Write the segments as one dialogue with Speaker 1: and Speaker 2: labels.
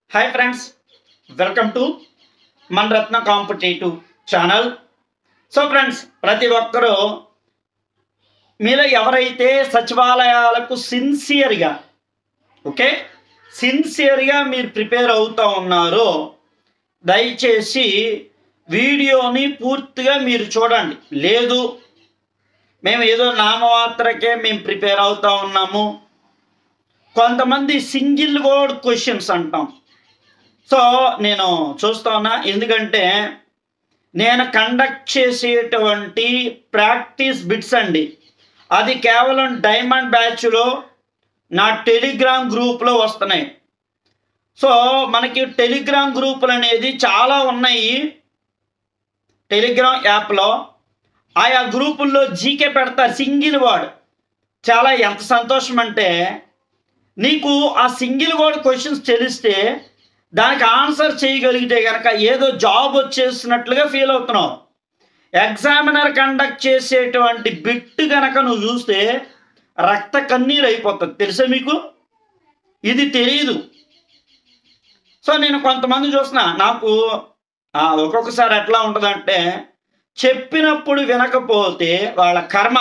Speaker 1: hi friends welcome to మన Ratna competitive channel so friends ప్రతి ఒక్కరూ మీలో ఎవరైతే సచివాలయాలకు సిన్సియర్గా ఓకే సిన్సియర్గా మీరు ప్రిపేర్ అవుతూ ఉన్నారో దయచేసి వీడియోని పూర్తిగా మీరు చూడండి లేదు మేము ఏదో నామమాత్రకే మేము ప్రిపేర్ అవుతా ఉన్నాము కొంతమంది సింగిల్ వర్డ్ క్వశ్చన్స్ అంటాం సో నేను చూస్తా ఉన్నా ఎందుకంటే నేను కండక్ట్ చేసేటువంటి ప్రాక్టీస్ బిట్స్ అండి అది కేవలం డైమండ్ బ్యాచ్లో నా టెలిగ్రామ్ గ్రూప్లో వస్తున్నాయి సో మనకి టెలిగ్రామ్ గ్రూపులు అనేది చాలా ఉన్నాయి టెలిగ్రామ్ యాప్లో ఆయా గ్రూపుల్లో జీకే పెడతారు సింగిల్ వర్డ్ చాలా ఎంత సంతోషం అంటే నీకు ఆ సింగిల్ వర్డ్ క్వశ్చన్స్ తెలిస్తే దానికి ఆన్సర్ చేయగలిగితే కనుక ఏదో జాబ్ వచ్చేసినట్లుగా ఫీల్ అవుతున్నావు ఎగ్జామినర్ కండక్ట్ చేసేటువంటి బిట్ కనుక నువ్వు చూస్తే రక్త కన్నీరు అయిపోతుంది తెలుసా మీకు ఇది తెలియదు సో నేను కొంతమంది చూసిన నాకు ఆ, ఒక్కొక్కసారి ఎట్లా ఉంటుందంటే చెప్పినప్పుడు వినకపోతే వాళ్ళ కర్మ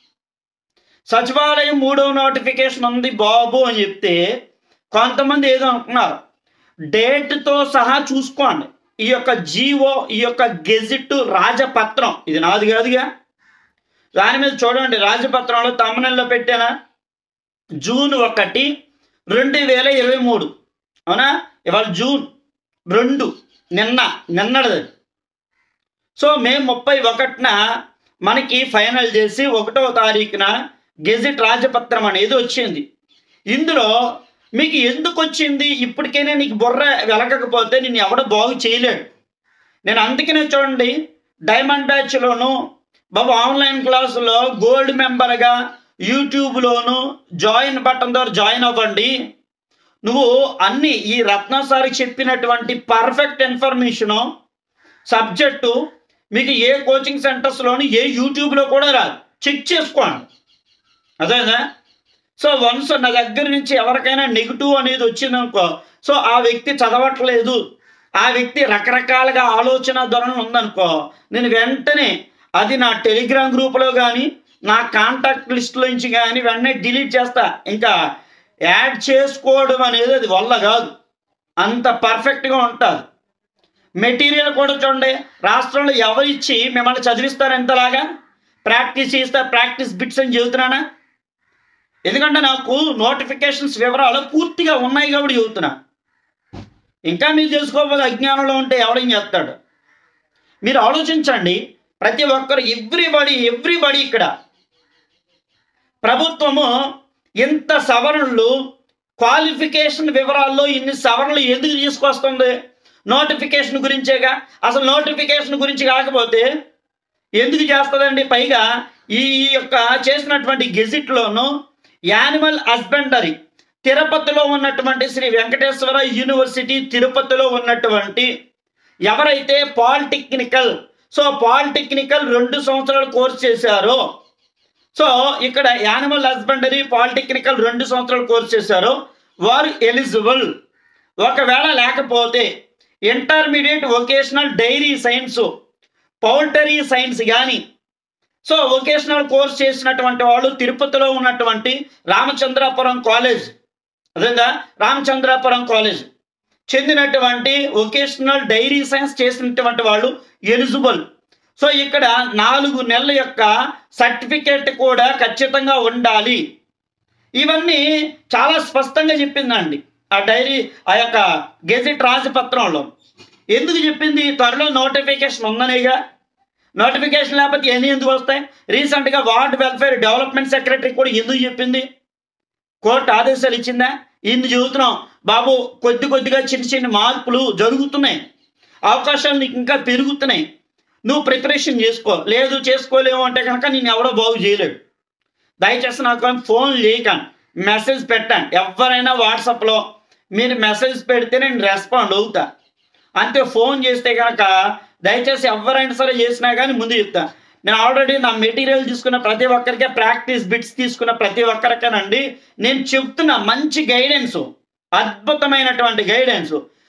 Speaker 1: సచివాలయం మూడో నోటిఫికేషన్ ఉంది బాబు అని చెప్తే కొంతమంది ఏదో అనుకున్నారు డేట్తో సహా చూసుకోండి ఈ యొక్క జీవో ఈ యొక్క గెజిట్ రాజపత్రం ఇది నాది కాదుగా దాని మీద చూడండి రాజపత్రంలో తమిళలో పెట్టానా జూన్ ఒకటి రెండు వేల ఇరవై మూడు అవునా ఇవాళ జూన్ రెండు నిన్న నిన్నటిది సో మే ముప్పై ఒకటిన మనకి ఫైనల్ చేసి ఒకటో తారీఖున గెజిట్ రాజపత్రం అనేది వచ్చింది ఇందులో మీకు ఎందుకు వచ్చింది ఇప్పటికైనా నీకు బుర్ర వెలగకపోతే నేను ఎవడ బాగు చేయలేడు నేను అందుకనే చూడండి డైమండ్ బ్యాచ్లోను బాబు ఆన్లైన్ క్లాసులో గోల్డ్ మెంబర్గా యూట్యూబ్లోను జాయిన్ బటన్ ద్వారా జాయిన్ అవ్వండి నువ్వు అన్ని ఈ రత్న సార్కి చెప్పినటువంటి పర్ఫెక్ట్ ఇన్ఫర్మేషను సబ్జెక్టు మీకు ఏ కోచింగ్ సెంటర్స్లోని ఏ యూట్యూబ్లో కూడా రాదు చెక్ చేసుకోండి అదేనా సో వన్స్ నా దగ్గర నుంచి ఎవరికైనా నెగిటివ్ అనేది వచ్చిందనుకో సో ఆ వ్యక్తి చదవట్లేదు ఆ వ్యక్తి రకరకాలుగా ఆలోచన ధోరణి ఉందనుకో నేను వెంటనే అది నా టెలిగ్రామ్ గ్రూప్లో కానీ నా కాంటాక్ట్ లిస్ట్లో నుంచి కానీ వెంటనే డిలీట్ చేస్తా ఇంకా యాడ్ చేసుకోవడం అనేది అది వల్ల కాదు అంత పర్ఫెక్ట్గా ఉంటుంది మెటీరియల్ కూడా చూడండి రాష్ట్రంలో ఎవరు ఇచ్చి మిమ్మల్ని చదివిస్తారు ఎంతలాగా ప్రాక్టీస్ చేస్తా ప్రాక్టీస్ బిట్స్ అని చెబుతున్నానా ఎందుకంటే నాకు నోటిఫికేషన్స్ వివరాలు పూర్తిగా ఉన్నాయి కాబట్టి చెబుతున్నా ఇంకా మీరు తెలుసుకోకపోతే అజ్ఞానంలో ఉంటే ఎవడేం చేస్తాడు మీరు ఆలోచించండి ప్రతి ఒక్కరు ఎవ్రీబడి ఎవ్రీబడి ఇక్కడ ప్రభుత్వము ఇంత సవరణలు క్వాలిఫికేషన్ వివరాల్లో ఇన్ని సవరణలు ఎందుకు తీసుకొస్తుంది నోటిఫికేషన్ గురించేగా అసలు నోటిఫికేషన్ గురించి కాకపోతే ఎందుకు చేస్తుందండి పైగా ఈ యొక్క చేసినటువంటి గెజిట్లోను యానిమల్ హస్బెండరీ తిరుపతిలో ఉన్నటువంటి శ్రీ వెంకటేశ్వర యూనివర్సిటీ తిరుపతిలో ఉన్నటువంటి ఎవరైతే పాలిటెక్నికల్ సో పాలిటెక్నికల్ రెండు సంవత్సరాలు కోర్స్ చేశారో సో ఇక్కడ యానిమల్ హస్బెండరీ పాలిటెక్నికల్ రెండు సంవత్సరాలు కోర్స్ చేశారో వారు ఎలిజిబుల్ ఒకవేళ లేకపోతే intermediate vocational dairy science poultry science కానీ సో వొకేషనల్ కోర్స్ చేసినటువంటి వాళ్ళు తిరుపతిలో ఉన్నటువంటి రామచంద్రాపురం కాలేజ్ అదేందా రామచంద్రాపురం కాలేజ్ చెందినటువంటి వొకేషనల్ డైరీ సైన్స్ చేసినటువంటి వాళ్ళు ఎలిజిబుల్ సో ఇక్కడ నాలుగు నెలల యొక్క సర్టిఫికేట్ కూడా ఖచ్చితంగా ఉండాలి ఇవన్నీ చాలా స్పష్టంగా చెప్పిందండి ఆ డైరీ ఆ యొక్క గెజిట్ రాజపత్రంలో ఎందుకు చెప్పింది త్వరలో నోటిఫికేషన్ ఉందనేగా నోటిఫికేషన్ లేకపోతే ఎన్ని ఎందుకు వస్తాయి రీసెంట్గా వార్డ్ వెల్ఫేర్ డెవలప్మెంట్ సెక్రటరీ కూడా ఎందుకు చెప్పింది కోర్టు ఆదేశాలు ఇచ్చిందా ఇన్ని చూస్తున్నాం బాబు కొద్ది కొద్దిగా చిన్న చిన్న మార్పులు జరుగుతున్నాయి అవకాశాలు నీకు ఇంకా పెరుగుతున్నాయి నువ్వు ప్రిపరేషన్ చేసుకో లేదు చేసుకోలేము అంటే కనుక నేను ఎవడో బాగు చేయలేడు దయచేసి నాకు ఫోన్ చేయకండి మెసేజ్ పెట్టండి ఎవరైనా వాట్సాప్లో మీరు మెసేజ్ పెడితే నేను రెస్పాండ్ అవుతా అంతే ఫోన్ చేస్తే కనుక దయచేసి ఎవరైనా సరే చేసినా కానీ ముందు చెప్తా నేను ఆల్రెడీ నా మెటీరియల్ తీసుకున్న ప్రతి ఒక్కరికి ప్రాక్టీస్ బిట్స్ తీసుకున్న ప్రతి ఒక్కరికేనండి నేను చెప్తున్నా మంచి గైడెన్స్ అద్భుతమైనటువంటి గైడెన్స్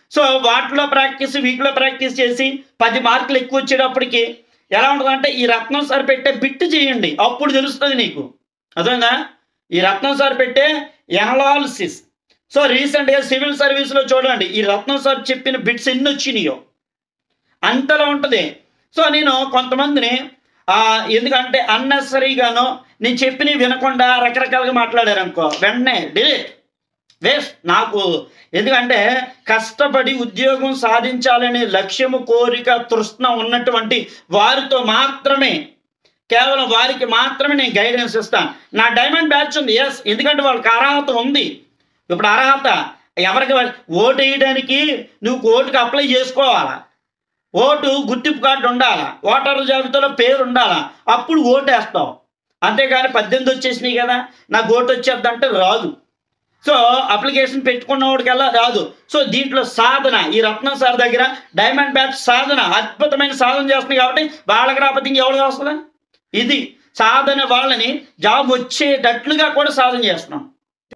Speaker 1: సో వాటిలో ప్రాక్టీస్ వీటిలో ప్రాక్టీస్ చేసి పది మార్కులు ఎక్కువ వచ్చేటప్పటికి ఎలా ఉంటుందంటే ఈ రత్నం సార్ పెట్టే బిట్ చేయండి అప్పుడు తెలుస్తుంది నీకు అర్థమైందా ఈ రత్నం సార్ పెట్టే ఎనాలిసిస్ సో రీసెంట్గా సివిల్ సర్వీస్లో చూడండి ఈ రత్నం సార్ చెప్పిన బిట్స్ ఎన్ని వచ్చినాయో అంతలో ఉంటుంది సో నేను కొంతమందిని ఆ, ఎందుకంటే అన్నెసరీగాను నేను చెప్పినవి వినకుండా రకరకాలుగా మాట్లాడారు అనుకో వెంటనే డిలీట్ వేస్ట్ నాకు ఎందుకంటే కష్టపడి ఉద్యోగం సాధించాలనే లక్ష్యము కోరిక తృష్ణ ఉన్నటువంటి వారితో మాత్రమే కేవలం వారికి మాత్రమే నేను గైడెన్స్ ఇస్తాను నా డైమండ్ బ్యాచ్ ఉంది ఎస్ ఎందుకంటే వాళ్ళకి అర్హత ఉంది ఇప్పుడు అర్హత ఎవరికి ఓటు వేయడానికి నువ్వు ఓటుకి అప్లై చేసుకోవాలా ఓటు గుర్తింపు కార్డు ఉండాలా ఓటర్ల జాబితాలో పేరు ఉండాలా అప్పుడు ఓటు వేస్తావు అంతేగాని పద్దెనిమిది వచ్చేసినాయి కదా నాకు ఓటు వచ్చేద్దంటే రాదు సో అప్లికేషన్ పెట్టుకున్న వాడికల్లా రాదు సో దీంట్లో సాధన ఈ రత్నం సార్ దగ్గర డైమండ్ బ్యాచ్ సాధన అద్భుతమైన సాధన చేస్తుంది కాబట్టి వాళ్ళకి రాకపోతే ఇంకెవరికి వస్తుందా ఇది సాధన వాళ్ళని జాబ్ వచ్చేటట్లుగా కూడా సాధన చేస్తున్నాం